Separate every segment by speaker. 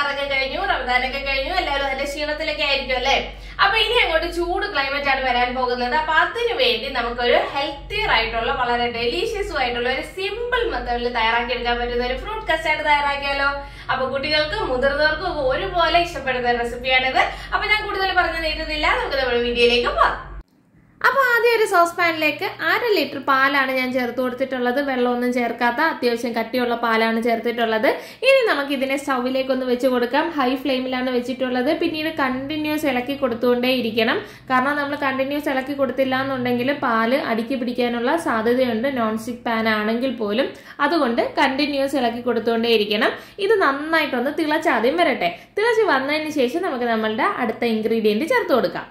Speaker 1: ഇഫ്താറൊക്കെ കഴിഞ്ഞു റമദാനൊക്കെ കഴിഞ്ഞു എല്ലാവരും അതിന്റെ ക്ഷീണത്തിലൊക്കെ ആയിരിക്കും അല്ലേ അപ്പൊ ഇനി അങ്ങോട്ട് ചൂട് ക്ലൈമറ്റ് ആണ് വരാൻ പോകുന്നത് അപ്പൊ അതിനു വേണ്ടി നമുക്കൊരു ഹെൽത്തിയർ ആയിട്ടുള്ള വളരെ ഡെലീഷ്യസും ആയിട്ടുള്ള ഒരു സിമ്പിൾ മെത്തേഡിൽ തയ്യാറാക്കി എടുക്കാൻ പറ്റുന്ന ഒരു ഫ്രൂട്ട് കസ്റ്റാർഡ് തയ്യാറാക്കിയാലോ അപ്പൊ കുട്ടികൾക്കും മുതിർന്നവർക്കും ഒക്കെ ഒരുപോലെ ഇഷ്ടപ്പെടുന്ന റെസിപ്പിയാണിത് അപ്പൊ ഞാൻ കൂടുതൽ പറഞ്ഞു നീട്ടുന്നില്ല നമുക്ക് നമ്മുടെ വീഡിയോയിലേക്ക് പോവാം അപ്പോൾ ആദ്യം ഒരു സോസ് പാനിലേക്ക് അര ലിറ്റർ പാലാണ് ഞാൻ ചേർത്ത് കൊടുത്തിട്ടുള്ളത് വെള്ളമൊന്നും ചേർക്കാത്ത അത്യാവശ്യം കട്ടിയുള്ള പാലാണ് ചേർത്തിട്ടുള്ളത് ഇനി നമുക്ക് ഇതിനെ സ്റ്റൗവിലേക്ക് ഒന്ന് വെച്ച് കൊടുക്കാം ഹൈ ഫ്ലെയിമിലാണ് വെച്ചിട്ടുള്ളത് പിന്നീട് കണ്ടിന്യൂസ് ഇളക്കി കൊടുത്തുകൊണ്ടേ ഇരിക്കണം കാരണം നമ്മൾ കണ്ടിന്യൂസ് ഇളക്കി കൊടുത്തില്ല എന്നുണ്ടെങ്കിൽ പാല് അടുക്കി പിടിക്കാനുള്ള സാധ്യതയുണ്ട് നോൺ സ്റ്റിക് പാൻ ആണെങ്കിൽ പോലും അതുകൊണ്ട് കണ്ടിന്യൂസ് ഇളക്കി കൊടുത്തുകൊണ്ടേ ഇരിക്കണം ഇത് നന്നായിട്ടൊന്ന് തിളച്ചാദ്യം വരട്ടെ തിളച്ച് വന്നതിന് ശേഷം നമുക്ക് നമ്മളുടെ അടുത്ത ഇൻഗ്രീഡിയൻറ്റ് ചേർത്ത് കൊടുക്കാം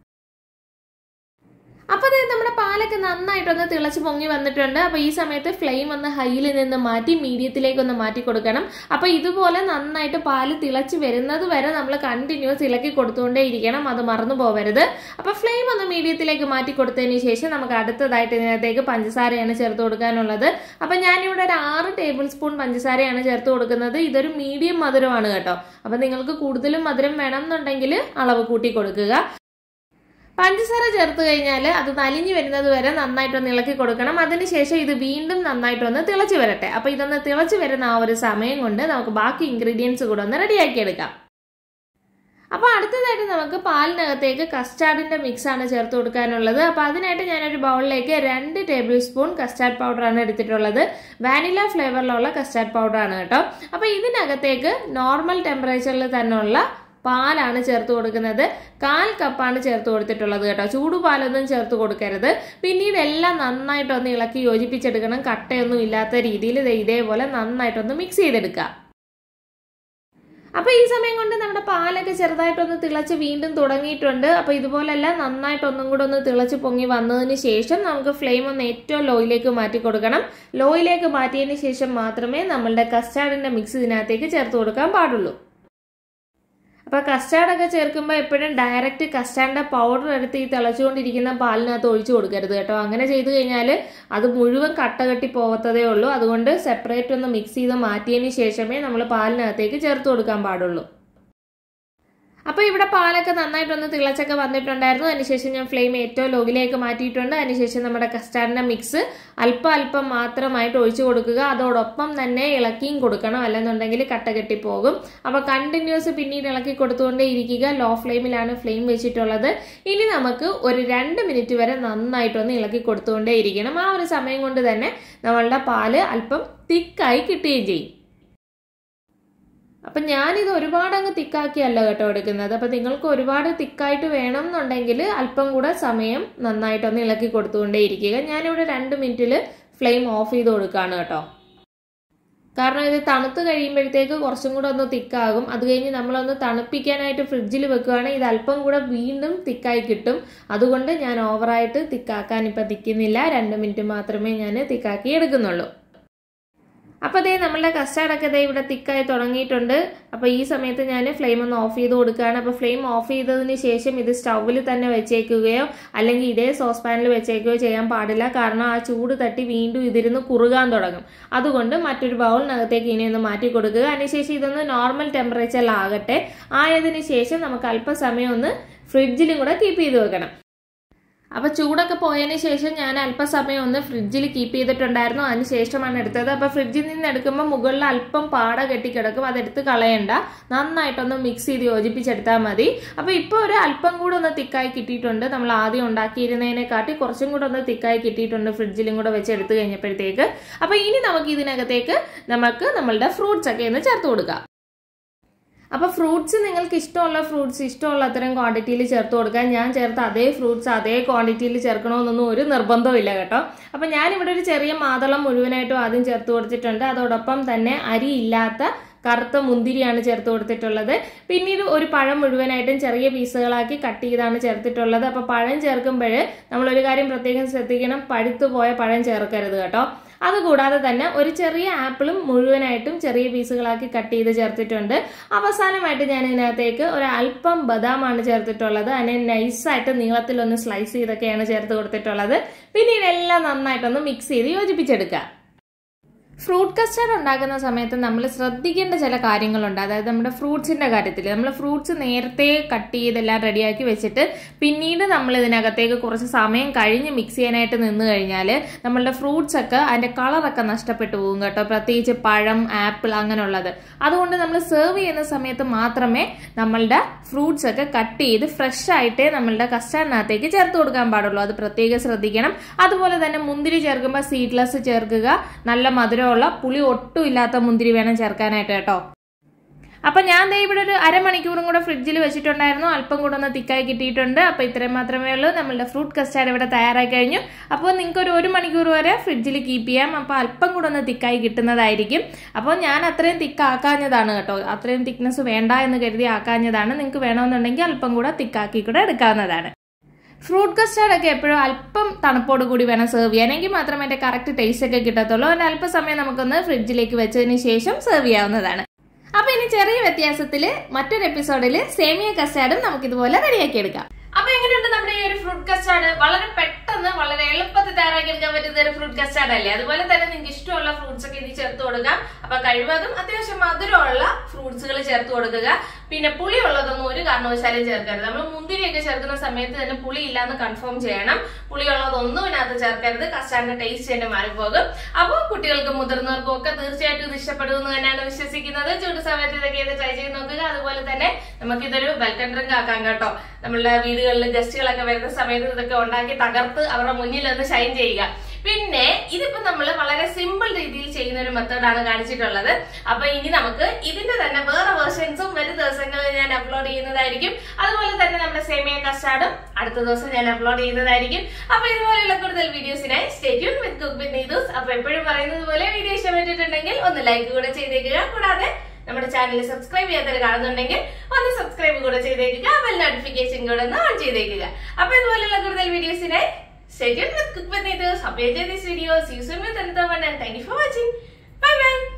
Speaker 1: അപ്പോൾ ഇത് നമ്മുടെ പാലൊക്കെ നന്നായിട്ടൊന്ന് തിളച്ച് പൊങ്ങി വന്നിട്ടുണ്ട് അപ്പോൾ ഈ സമയത്ത് ഫ്ലെയിം ഒന്ന് ഹൈയിൽ നിന്ന് മാറ്റി മീഡിയത്തിലേക്ക് ഒന്ന് മാറ്റി കൊടുക്കണം അപ്പോൾ ഇതുപോലെ നന്നായിട്ട് പാല് തിളച്ച് വരുന്നത് വരെ നമ്മൾ കണ്ടിന്യൂസ് ഇളക്കി കൊടുത്തുകൊണ്ടേ ഇരിക്കണം അത് മറന്നു പോകരുത് അപ്പോൾ ഫ്ലെയിം ഒന്ന് മീഡിയത്തിലേക്ക് മാറ്റി കൊടുത്തതിന് ശേഷം നമുക്ക് അടുത്തതായിട്ട് ഇതിനകത്തേക്ക് പഞ്ചസാരയാണ് ചേർത്ത് കൊടുക്കാനുള്ളത് അപ്പോൾ ഞാനിവിടെ ഒരു ആറ് ടേബിൾ സ്പൂൺ പഞ്ചസാരയാണ് ചേർത്ത് കൊടുക്കുന്നത് ഇതൊരു മീഡിയം മധുരമാണ് കേട്ടോ അപ്പോൾ നിങ്ങൾക്ക് കൂടുതലും മധുരം വേണം എന്നുണ്ടെങ്കിൽ അളവ് കൂട്ടി കൊടുക്കുക പഞ്ചസാര ചേർത്ത് കഴിഞ്ഞാൽ അത് നലിഞ്ഞു വരുന്നത് വരെ നന്നായിട്ടൊന്ന് ഇളക്കി കൊടുക്കണം അതിനുശേഷം ഇത് വീണ്ടും നന്നായിട്ടൊന്ന് തിളച്ച് വരട്ടെ അപ്പോൾ ഇതൊന്ന് തിളച്ച് വരുന്ന ആ ഒരു സമയം കൊണ്ട് നമുക്ക് ബാക്കി ഇൻഗ്രീഡിയൻസ് കൂടെ ഒന്ന് റെഡിയാക്കി എടുക്കാം അപ്പോൾ അടുത്തതായിട്ട് നമുക്ക് പാലിനകത്തേക്ക് കസ്റ്റാർഡിന്റെ മിക്സ് ആണ് ചേർത്ത് കൊടുക്കാനുള്ളത് അപ്പോൾ അതിനായിട്ട് ഞാനൊരു ബൗളിലേക്ക് രണ്ട് ടേബിൾ സ്പൂൺ കസ്റ്റാർഡ് പൗഡറാണ് എടുത്തിട്ടുള്ളത് വാനില ഫ്ലേവറിലുള്ള കസ്റ്റാർഡ് പൗഡറാണ് കേട്ടോ അപ്പോൾ ഇതിനകത്തേക്ക് നോർമൽ ടെമ്പറേച്ചറിൽ തന്നെയുള്ള പാലാണ് ചേർത്ത് കൊടുക്കുന്നത് കാൽ കപ്പാണ് ചേർത്ത് കൊടുത്തിട്ടുള്ളത് കേട്ടോ ചൂടുപാലൊന്നും ചേർത്ത് കൊടുക്കരുത് പിന്നീട് എല്ലാം നന്നായിട്ടൊന്ന് ഇളക്കി യോജിപ്പിച്ചെടുക്കണം കട്ടയൊന്നും ഇല്ലാത്ത രീതിയിൽ ഇതേപോലെ നന്നായിട്ടൊന്ന് മിക്സ് ചെയ്തെടുക്കുക അപ്പൊ ഈ സമയം കൊണ്ട് നമ്മുടെ പാലൊക്കെ ചെറുതായിട്ടൊന്ന് തിളച്ച് വീണ്ടും തുടങ്ങിയിട്ടുണ്ട് അപ്പൊ ഇതുപോലെല്ലാം നന്നായിട്ടൊന്നും കൂടെ ഒന്ന് തിളച്ച് പൊങ്ങി വന്നതിന് ശേഷം നമുക്ക് ഫ്ലെയിം ഒന്ന് ഏറ്റവും ലോയിലേക്ക് മാറ്റി കൊടുക്കണം ലോയിലേക്ക് മാറ്റിയതിന് ശേഷം മാത്രമേ നമ്മളുടെ കസ്റ്റാർഡിന്റെ മിക്സ് ഇതിനകത്തേക്ക് ചേർത്ത് കൊടുക്കാൻ പാടുള്ളൂ അപ്പോൾ കസ്റ്റാർഡൊക്കെ ചേർക്കുമ്പോൾ എപ്പോഴും ഡയറക്റ്റ് കസ്റ്റാർഡിൻ്റെ പൗഡർ എടുത്ത് ഈ തിളച്ചുകൊണ്ടിരിക്കുന്ന പാലിനകത്ത് ഒഴിച്ചു കൊടുക്കരുത് കേട്ടോ അങ്ങനെ ചെയ്തു കഴിഞ്ഞാൽ അത് മുഴുവൻ കട്ട കെട്ടി പോകത്തതേ ഉള്ളൂ അതുകൊണ്ട് സെപ്പറേറ്റ് ഒന്ന് മിക്സ് ചെയ്ത് മാറ്റിയതിന് ശേഷമേ നമ്മൾ പാലിനകത്തേക്ക് ചേർത്ത് കൊടുക്കാൻ പാടുള്ളൂ അപ്പോൾ ഇവിടെ പാലൊക്കെ നന്നായിട്ടൊന്ന് തിളച്ചൊക്കെ വന്നിട്ടുണ്ടായിരുന്നു അതിനുശേഷം ഞാൻ ഫ്ലെയിം ഏറ്റവും ലോഗിലേക്ക് മാറ്റിയിട്ടുണ്ട് അതിനുശേഷം നമ്മുടെ കസ്റ്റാർഡിൻ്റെ മിക്സ് അല്പം അല്പം മാത്രമായിട്ട് ഒഴിച്ചു കൊടുക്കുക അതോടൊപ്പം തന്നെ ഇളക്കിയും കൊടുക്കണം അല്ലെന്നുണ്ടെങ്കിൽ കട്ട കെട്ടിപ്പോകും അപ്പോൾ കണ്ടിന്യൂസ് പിന്നീട് ഇളക്കി കൊടുത്തുകൊണ്ടേ ഇരിക്കുക ലോ ഫ്ലെയിമിലാണ് ഫ്ലെയിം വെച്ചിട്ടുള്ളത് ഇനി നമുക്ക് ഒരു രണ്ട് മിനിറ്റ് വരെ നന്നായിട്ടൊന്ന് ഇളക്കി കൊടുത്തുകൊണ്ടേ ഇരിക്കണം ആ ഒരു സമയം കൊണ്ട് തന്നെ നമ്മളുടെ പാല് അല്പം തിക്കായി കിട്ടുകയും ചെയ്യും അപ്പം ഞാനിത് ഒരുപാട് അങ്ങ് തിക്കാക്കിയല്ല കേട്ടോ എടുക്കുന്നത് അപ്പം നിങ്ങൾക്ക് ഒരുപാട് തിക്കായിട്ട് വേണം എന്നുണ്ടെങ്കിൽ അല്പം കൂടെ സമയം നന്നായിട്ടൊന്ന് ഇളക്കി കൊടുത്തുകൊണ്ടേ ഇരിക്കുക ഞാനിവിടെ രണ്ട് മിനിറ്റിൽ ഫ്ലെയിം ഓഫ് ചെയ്ത് കൊടുക്കുകയാണ് കേട്ടോ കാരണം ഇത് തണുത്ത് കഴിയുമ്പോഴത്തേക്ക് കുറച്ചും കൂടെ ഒന്ന് തിക്കാകും അത് കഴിഞ്ഞ് നമ്മളൊന്ന് തണുപ്പിക്കാനായിട്ട് ഫ്രിഡ്ജിൽ വെക്കുകയാണെങ്കിൽ ഇത് അല്പം കൂടെ വീണ്ടും തിക്കായി കിട്ടും അതുകൊണ്ട് ഞാൻ ഓവറായിട്ട് തിക്കാക്കാൻ ഇപ്പം തിക്കുന്നില്ല രണ്ട് മിനിറ്റ് മാത്രമേ ഞാൻ തിക്കാക്കി എടുക്കുന്നുള്ളൂ അപ്പോൾ അതേ നമ്മളുടെ കസ്റ്റാർഡൊക്കെ ദേ ഇവിടെ തിക്കായി തുടങ്ങിയിട്ടുണ്ട് അപ്പോൾ ഈ സമയത്ത് ഞാൻ ഫ്ലെയിം ഒന്ന് ഓഫ് ചെയ്ത് കൊടുക്കുകയാണ് അപ്പോൾ ഫ്ലെയിം ഓഫ് ചെയ്തതിന് ശേഷം ഇത് സ്റ്റൗവിൽ തന്നെ വെച്ചേക്കുകയോ അല്ലെങ്കിൽ ഇതേ സോസ് പാനിൽ വെച്ചേക്കുകയോ ചെയ്യാൻ പാടില്ല കാരണം ആ ചൂട് തട്ടി വീണ്ടും ഇതിരുന്ന് കുറുകാൻ തുടങ്ങും അതുകൊണ്ട് മറ്റൊരു ബൗളിനകത്തേക്ക് ഇനി ഒന്ന് മാറ്റി കൊടുക്കുക അതിനുശേഷം ഇതൊന്ന് നോർമൽ ടെമ്പറേച്ചറിലാകട്ടെ ആയതിനു ശേഷം നമുക്ക് അല്പസമയം ഒന്ന് ഫ്രിഡ്ജിലും കൂടെ കീപ്പ് ചെയ്ത് വെക്കണം അപ്പോൾ ചൂടൊക്കെ പോയതിന് ശേഷം ഞാൻ അല്പസമയം ഒന്ന് ഫ്രിഡ്ജിൽ കീപ്പ് ചെയ്തിട്ടുണ്ടായിരുന്നു അതിന് ശേഷമാണ് എടുത്തത് അപ്പോൾ ഫ്രിഡ്ജിൽ നിന്ന് എടുക്കുമ്പോൾ മുകളിൽ അല്പം പാട കെട്ടിക്കിടക്കും അതെടുത്ത് കളയണ്ട നന്നായിട്ടൊന്ന് മിക്സ് ചെയ്ത് യോജിപ്പിച്ചെടുത്താൽ മതി അപ്പോൾ ഇപ്പോൾ ഒരു അല്പം കൂടെ ഒന്ന് തിക്കായി കിട്ടിയിട്ടുണ്ട് നമ്മൾ ആദ്യം ഉണ്ടാക്കിയിരുന്നതിനെക്കാട്ടി കുറച്ചും കൂടെ ഒന്ന് തിക്കായി കിട്ടിയിട്ടുണ്ട് ഫ്രിഡ്ജിലും കൂടെ വെച്ച് എടുത്തു കഴിഞ്ഞപ്പോഴത്തേക്ക് അപ്പോൾ ഇനി നമുക്ക് ഇതിനകത്തേക്ക് നമുക്ക് നമ്മളുടെ ഫ്രൂട്ട്സ് ഒക്കെ ഒന്ന് ചേർത്ത് കൊടുക്കാം അപ്പോൾ ഫ്രൂട്ട്സ് നിങ്ങൾക്ക് ഇഷ്ടമുള്ള ഫ്രൂട്ട്സ് ഇഷ്ടമുള്ള അത്തരം ക്വാണ്ടിറ്റിയിൽ ചേർത്ത് കൊടുക്കാൻ ഞാൻ ചേർത്ത അതേ ഫ്രൂട്ട്സ് അതേ ക്വാണ്ടിറ്റിയിൽ ചേർക്കണമെന്നൊന്നും ഒരു നിർബന്ധവും ഇല്ല കേട്ടോ അപ്പോൾ ഞാനിവിടെ ഒരു ചെറിയ മാതളം മുഴുവനായിട്ടും ആദ്യം ചേർത്ത് കൊടുത്തിട്ടുണ്ട് അതോടൊപ്പം തന്നെ അരി ഇല്ലാത്ത കറുത്ത മുന്തിരിയാണ് ചേർത്ത് കൊടുത്തിട്ടുള്ളത് പിന്നീട് ഒരു പഴം മുഴുവനായിട്ടും ചെറിയ പീസുകളാക്കി കട്ട് ചെയ്താണ് ചേർത്തിട്ടുള്ളത് അപ്പോൾ പഴം ചേർക്കുമ്പോൾ നമ്മളൊരു കാര്യം പ്രത്യേകം ശ്രദ്ധിക്കണം പഴുത്തു പോയ പഴം ചേർക്കരുത് കേട്ടോ അതുകൂടാതെ തന്നെ ഒരു ചെറിയ ആപ്പിളും മുഴുവനായിട്ടും ചെറിയ പീസുകളാക്കി കട്ട് ചെയ്ത് ചേർത്തിട്ടുണ്ട് അവസാനമായിട്ട് ഞാൻ ഇതിനകത്തേക്ക് ഒരു അല്പം ബദാമാണ് ചേർത്തിട്ടുള്ളത് അതിനെ നൈസായിട്ട് നീളത്തിലൊന്ന് സ്ലൈസ് ചെയ്തൊക്കെയാണ് ചേർത്ത് കൊടുത്തിട്ടുള്ളത് പിന്നീട് എല്ലാം നന്നായിട്ടൊന്ന് മിക്സ് ചെയ്ത് യോജിപ്പിച്ചെടുക്കുക ഫ്രൂട്ട് കസ്റ്റാർഡ് ഉണ്ടാക്കുന്ന സമയത്ത് നമ്മൾ ശ്രദ്ധിക്കേണ്ട ചില കാര്യങ്ങളുണ്ട് അതായത് നമ്മുടെ ഫ്രൂട്ട്സിന്റെ കാര്യത്തിൽ നമ്മൾ ഫ്രൂട്ട്സ് നേരത്തെ കട്ട് ചെയ്തെല്ലാം റെഡിയാക്കി വെച്ചിട്ട് പിന്നീട് നമ്മൾ ഇതിനകത്തേക്ക് കുറച്ച് സമയം കഴിഞ്ഞ് മിക്സ് ചെയ്യാനായിട്ട് നിന്ന് കഴിഞ്ഞാൽ നമ്മളുടെ ഫ്രൂട്ട്സ് ഒക്കെ അതിന്റെ കളറൊക്കെ നഷ്ടപ്പെട്ടു പോകും കേട്ടോ പ്രത്യേകിച്ച് പഴം ആപ്പിൾ അങ്ങനെയുള്ളത് അതുകൊണ്ട് നമ്മൾ സെർവ് ചെയ്യുന്ന സമയത്ത് മാത്രമേ നമ്മളുടെ ഫ്രൂട്ട്സ് ഒക്കെ കട്ട് ചെയ്ത് ഫ്രഷ് ആയിട്ടേ നമ്മളുടെ കസ്റ്റാർഡിനകത്തേക്ക് ചേർത്ത് കൊടുക്കാൻ പാടുള്ളൂ അത് പ്രത്യേകം ശ്രദ്ധിക്കണം അതുപോലെ തന്നെ മുന്തിരി ചേർക്കുമ്പോൾ സീഡ്ലെസ് ചേർക്കുക നല്ല മധുരമുള്ള പുളി ഒട്ടും ഇല്ലാത്ത മുന്തിരി വേണം ചേർക്കാനായിട്ട് കേട്ടോ അപ്പൊ ഞാൻ ദേ ഇവിടെ ഒരു അരമണിക്കൂറും കൂടെ ഫ്രിഡ്ജിൽ വെച്ചിട്ടുണ്ടായിരുന്നു അല്പം കൂടെ ഒന്ന് തിക്കായി കിട്ടിയിട്ടുണ്ട് അപ്പൊ ഇത്രയും മാത്രമേ ഉള്ളൂ നമ്മളുടെ ഫ്രൂട്ട് കസ്റ്റാർഡ് ഇവിടെ തയ്യാറായി കഴിഞ്ഞു അപ്പോൾ നിങ്ങൾക്ക് ഒരു ഒരു മണിക്കൂർ വരെ ഫ്രിഡ്ജിൽ കീപ്പ് ചെയ്യാം അപ്പൊ അല്പം കൂടെ ഒന്ന് തിക്കായി കിട്ടുന്നതായിരിക്കും അപ്പോൾ ഞാൻ അത്രയും തിക്ക് ആക്കാഞ്ഞതാണ് കേട്ടോ അത്രയും തിക്നെസ് വേണ്ട എന്ന് കരുതി ആക്കാഞ്ഞതാണ് നിങ്ങൾക്ക് വേണമെന്നുണ്ടെങ്കിൽ അല്പം കൂടെ തിക്കാക്കി കൂടെ എടുക്കാവുന്നതാണ് ഫ്രൂട്ട് കസ്റ്റാർഡ് ഒക്കെ എപ്പോഴും അല്പം തണുപ്പോട് കൂടി വേണം സെർവ് ചെയ്യാൻ എങ്കിൽ മാത്രമേ അതിന്റെ കറക്റ്റ് ടേസ്റ്റ് ഒക്കെ കിട്ടത്തുള്ളൂ അതിന് അല്പസമയം നമുക്കൊന്ന് ഫ്രിഡ്ജിലേക്ക് വെച്ചതിന് ശേഷം സെർവ് ചെയ്യാവുന്നതാണ് അപ്പൊ ഇനി ചെറിയ വ്യത്യാസത്തില് മറ്റൊരു എപ്പിസോഡിൽ സേമിയ കസ്റ്റാർഡും നമുക്ക് ഇതുപോലെ റെഡിയാക്കി എടുക്കാം അപ്പൊ എങ്ങനെയുണ്ട് നമ്മുടെ ഈ ഒരു ഫ്രൂട്ട് കസ്റ്റാർഡ് വളരെ പെട്ടെന്ന് വളരെ എളുപ്പത്തിൽ തയ്യാറാക്കി എടുക്കാൻ പറ്റുന്ന ഒരു ഫ്രൂട്ട് കസ്റ്റാർഡ് അല്ലേ അതുപോലെ തന്നെ നിങ്ങൾക്ക് ഇഷ്ടമുള്ള ഫ്രൂട്ട്സ് ഒക്കെ ഇതിൽ ചേർത്ത് കൊടുക്കാം അപ്പൊ കഴിവതും അത്യാവശ്യം മധുരമുള്ള ഫ്രൂട്ട്സുകൾ ചേർത്ത് കൊടുക്കുക പിന്നെ പുളി ഉള്ളതൊന്നും ഒരു കാരണവശാലും ചേർക്കരുത് നമ്മൾ മുന്തിരിയൊക്കെ ചേർക്കുന്ന സമയത്ത് തന്നെ പുളി ഇല്ലാന്ന് കൺഫേം ചെയ്യണം പുളിയുള്ളതൊന്നും ഇതിനകത്ത് ചേർക്കരുത് കസ്റ്റാർഡിന്റെ ടേസ്റ്റ് തന്നെ മാറിപ്പോകും അപ്പോൾ കുട്ടികൾക്കും മുതിർന്നവർക്കും ഒക്കെ തീർച്ചയായിട്ടും ഇത് ഇഷ്ടപ്പെടുമെന്ന് തന്നെയാണ് വിശ്വസിക്കുന്നത് ചൂട് സമയത്ത് ഇതൊക്കെ ഇത് ട്രൈ ചെയ്ത് നോക്കുക അതുപോലെ തന്നെ നമുക്കിതൊരു വെൽക്കം ഡ്രിങ്ക് ആക്കാം കേട്ടോ നമ്മളുടെ വീടുകളിൽ ഗസ്റ്റുകളൊക്കെ വരുന്ന സമയത്ത് ഇതൊക്കെ ഉണ്ടാക്കി തകർത്ത് അവരുടെ മുന്നിൽ ഒന്ന് ഷൈൻ ചെയ്യുക പിന്നെ ഇതിപ്പോ നമ്മൾ വളരെ സിമ്പിൾ രീതിയിൽ ചെയ്യുന്ന ഒരു മെത്തേഡാണ് കാണിച്ചിട്ടുള്ളത് അപ്പൊ ഇനി നമുക്ക് ഇതിന്റെ തന്നെ വേറെ വേർഷൻസും വരും ദിവസങ്ങളിൽ ഞാൻ അപ്ലോഡ് ചെയ്യുന്നതായിരിക്കും അതുപോലെ തന്നെ നമ്മുടെ സേമിയ കസ്റ്റാർഡും അടുത്ത ദിവസം ഞാൻ അപ്ലോഡ് ചെയ്യുന്നതായിരിക്കും അപ്പൊ ഇതുപോലെയുള്ള കൂടുതൽ വീഡിയോസിനായി സ്റ്റേറ്റ്യൂൺ വിത്ത് കുക്ക് വിത്ത് നീതൂസ് അപ്പൊ എപ്പോഴും പറയുന്നത് പോലെ വീഡിയോ ഇഷ്ടപ്പെട്ടിട്ടുണ്ടെങ്കിൽ ഒന്ന് ലൈക്ക് കൂടെ ചെയ്തേക്കുക കൂടാതെ നമ്മുടെ ചാനൽ സബ്സ്ക്രൈബ് ചെയ്യാത്തവർ കാണുന്നുണ്ടെങ്കിൽ ഒന്ന് സബ്സ്ക്രൈബ് കൂടെ ചെയ്തേക്കുക ബെൽ നോട്ടിഫിക്കേഷൻ കൂടെ ഒന്ന് ഓൺ ചെയ്തേക്കുക അപ്പൊ ഇതുപോലെയുള്ള കൂടുതൽ വീഡിയോസിനായി Stay tuned with Cook with Needles. Hope you enjoyed this video. See you soon with another one and thank you for watching. Bye bye.